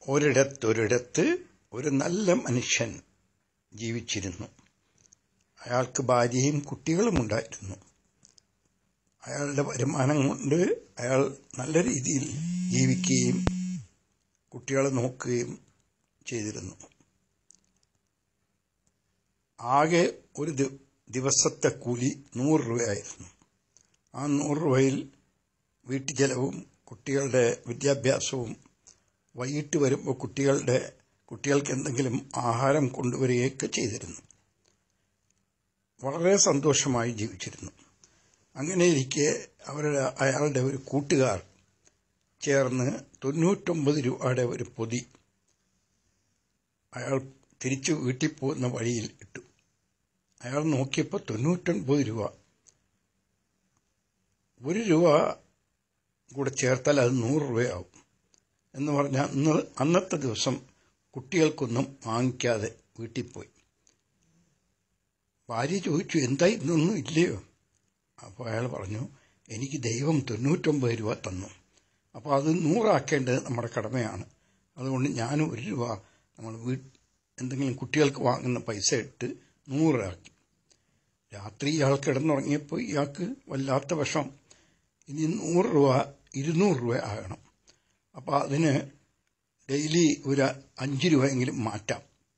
ഒരിടത്തൊരിടത്ത് ഒരു നല്ല മനുഷ്യൻ ജീവിച്ചിരുന്നു അയാൾക്ക് ഭാര്യയും കുട്ടികളും ഉണ്ടായിരുന്നു അയാളുടെ വരുമാനം കൊണ്ട് അയാൾ നല്ല രീതിയിൽ ജീവിക്കുകയും കുട്ടികളെ നോക്കുകയും ചെയ്തിരുന്നു ആകെ ഒരു ദി- ദിവസത്തെ കൂലി നൂറ് രൂപയായിരുന്നു ആ നൂറ് രൂപയിൽ വീട്ടുചെലവും കുട്ടികളുടെ വിദ്യാഭ്യാസവും വൈകിട്ട് വരുമ്പോൾ കുട്ടികളുടെ കുട്ടികൾക്ക് എന്തെങ്കിലും ആഹാരം കൊണ്ടുവരികയൊക്കെ ചെയ്തിരുന്നു വളരെ സന്തോഷമായി ജീവിച്ചിരുന്നു അങ്ങനെ ഇരിക്കെ അവരുടെ അയാളുടെ ഒരു കൂട്ടുകാർ ചേർന്ന് തൊണ്ണൂറ്റൊമ്പത് രൂപയുടെ ഒരു പൊതി അയാൾ തിരിച്ചു വീട്ടിൽ പോകുന്ന വഴിയിൽ ഇട്ടു അയാൾ നോക്കിയപ്പോൾ തൊണ്ണൂറ്റൊൻപത് രൂപ ഒരു രൂപ കൂടെ ചേർത്താൽ അത് നൂറ് രൂപയാവും എന്ന് പറഞ്ഞാൽ അന്ന് അന്നത്തെ ദിവസം കുട്ടികൾക്കൊന്നും വാങ്ങിക്കാതെ വീട്ടിൽ പോയി ഭാര്യ ചോദിച്ചു എന്താ ഇന്നൊന്നും ഇല്ലയോ അപ്പോൾ അയാൾ പറഞ്ഞു എനിക്ക് ദൈവം തൊണ്ണൂറ്റൊമ്പത് രൂപ തന്നു അപ്പോൾ അത് നൂറാക്കേണ്ടത് നമ്മുടെ കടമയാണ് അതുകൊണ്ട് ഞാൻ ഒരു രൂപ നമ്മൾ വീ എന്തെങ്കിലും കുട്ടികൾക്ക് വാങ്ങുന്ന പൈസ ഇട്ട് നൂറാക്കി രാത്രി ഇയാൾ കിടന്നുറങ്ങിയപ്പോൾ ഇയാൾക്ക് വല്ലാത്ത വിഷം ഇനി നൂറ് രൂപ ഇരുന്നൂറ് രൂപ ആകണം അപ്പോൾ അതിന് ഡെയിലി ഒരു അഞ്ച് രൂപയെങ്കിലും മാറ്റാം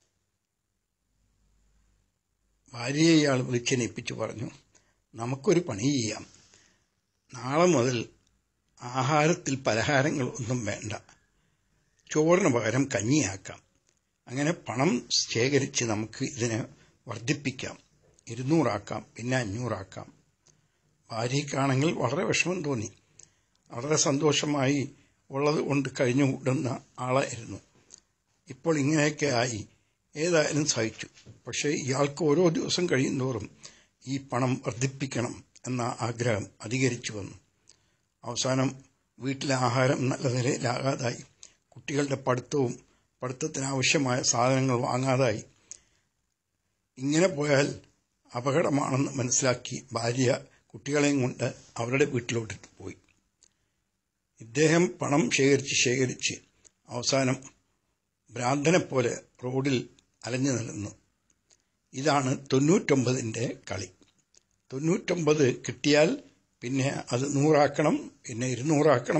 ഭാര്യയെ ഇയാൾ വിളിച്ചെണീപ്പിച്ച് പറഞ്ഞു നമുക്കൊരു പണി ചെയ്യാം നാളെ മുതൽ ആഹാരത്തിൽ പലഹാരങ്ങൾ ഒന്നും വേണ്ട ചോറിന് പകരം കഞ്ഞിയാക്കാം അങ്ങനെ പണം ശേഖരിച്ച് നമുക്ക് ഇതിനെ വർദ്ധിപ്പിക്കാം ഇരുന്നൂറാക്കാം പിന്നെ അഞ്ഞൂറാക്കാം ഭാര്യയ്ക്കാണെങ്കിൽ വളരെ വിഷമം തോന്നി വളരെ സന്തോഷമായി ഉള്ളത് കൊണ്ട് കഴിഞ്ഞുകൂടുന്ന ആളായിരുന്നു ഇപ്പോൾ ഇങ്ങനെയൊക്കെ ആയി ഏതായാലും സഹിച്ചു പക്ഷേ ഇയാൾക്ക് ഓരോ ദിവസം കഴിയുന്തോറും ഈ പണം വർദ്ധിപ്പിക്കണം എന്ന ആഗ്രഹം അധികരിച്ചു വന്നു അവസാനം വീട്ടിലെ ആഹാരം നല്ല നിലയിലാകാതായി കുട്ടികളുടെ പഠിത്തവും പഠിത്തത്തിനാവശ്യമായ സാധനങ്ങൾ വാങ്ങാതായി ഇങ്ങനെ പോയാൽ അപകടമാണെന്ന് മനസ്സിലാക്കി ഭാര്യ കുട്ടികളെയും കൊണ്ട് അവരുടെ വീട്ടിലോട്ട് പോയി ഇദ്ദേഹം പണം ശേഖരിച്ച് ശേഖരിച്ച് അവസാനം ഭ്രാന്തനെ പോലെ റോഡിൽ അലഞ്ഞു നടന്നു ഇതാണ് തൊണ്ണൂറ്റൊമ്പതിൻ്റെ കളി തൊണ്ണൂറ്റൊമ്പത് കിട്ടിയാൽ പിന്നെ അത് നൂറാക്കണം പിന്നെ ഇരുന്നൂറാക്കണം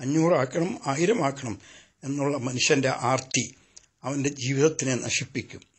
അഞ്ഞൂറാക്കണം ആയിരമാക്കണം എന്നുള്ള മനുഷ്യന്റെ ആർത്തി അവന്റെ ജീവിതത്തിനെ നശിപ്പിക്കും